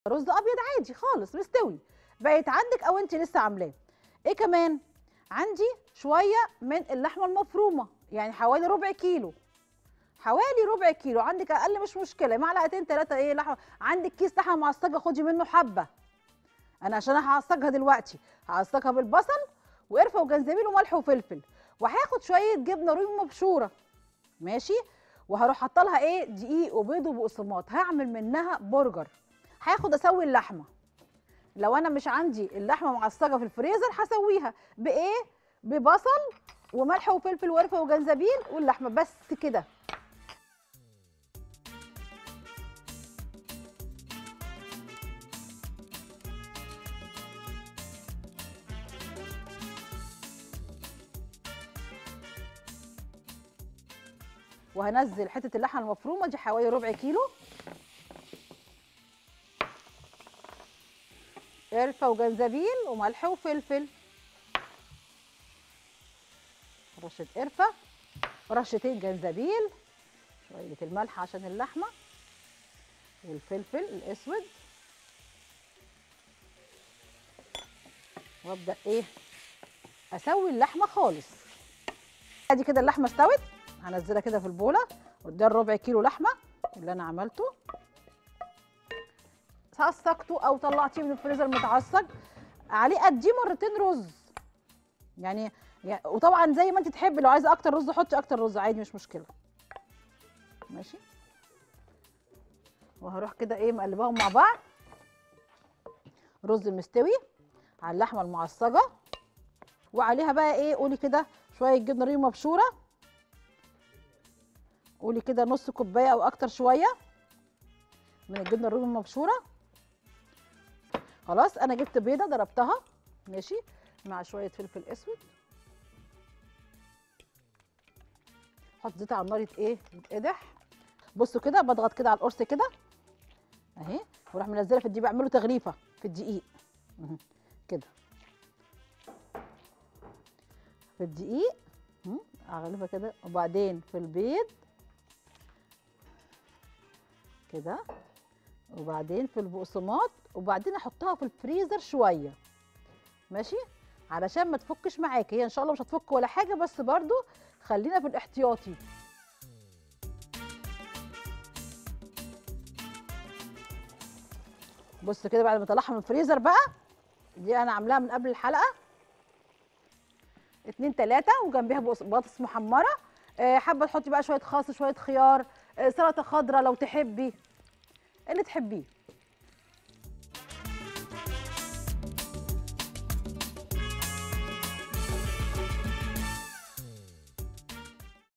رز ابيض عادي خالص مستوي بقت عندك او انت لسه عاملاه ايه كمان عندي شويه من اللحمه المفرومه يعني حوالي ربع كيلو حوالي ربع كيلو عندك اقل مش مشكله معلقتين ثلاثه ايه لحمه عندك كيس لحمه معصجه خدي منه حبه انا عشان هعصجها دلوقتي هعصجها بالبصل وقرفه وجنزبيل وملح وفلفل وهاخد شويه جبنه رومي مبشوره ماشي وهروح حاطه لها ايه دقيق وبيض وبقسماط هعمل منها برجر هاخد اسوي اللحمه لو انا مش عندي اللحمه معصجه في الفريزر هسويها بايه ببصل وملح وفلفل وقرفه وجنزبيل واللحمه بس كده وهنزل حته اللحمه المفرومه دي حوالي ربع كيلو قرفه وجنزبيل وملح وفلفل رشه قرفه رشتين جنزبيل شويه الملح عشان اللحمه والفلفل الاسود وابدا ايه اسوي اللحمه خالص ادي كده اللحمه استوت هنزلها كده في البوله وده الربع كيلو لحمه اللي انا عملته عصقته او طلعتيه من الفريزر متعصج عليه قديه مرتين رز يعني, يعني وطبعا زي ما انت تحبي لو عايزه اكتر رز حطي اكتر رز عادي مش مشكله ماشي وهروح كده ايه مقلباهم مع بعض رز مستوي على اللحمه المعصجه وعليها بقى ايه قولي كده شويه جبنه ريم مبشوره قولي كده نص كوبايه او اكتر شويه من الجبنه الرومي المبشوره خلاص انا جبت بيضه ضربتها ماشي مع شويه فلفل اسود حط زيت على النار ايه يتقدح بصوا كده بضغط كده على القرص كده اهي واروح منزله في الدقيق بعمله تغليفه في الدقيق مه. كده في الدقيق اغلفها كده وبعدين في البيض كده وبعدين في البقسماط وبعدين احطها في الفريزر شويه ماشي علشان ما تفكش معاكي هي ان شاء الله مش هتفك ولا حاجه بس برضو خلينا في الاحتياطي بص كده بعد ما اطلعها من الفريزر بقى دي انا عاملاها من قبل الحلقه اتنين تلاته وجنبيها بطاطس محمره أه حابه تحطي بقى شويه خاص شويه خيار أه سلطه خضراء لو تحبي اللي تحبيه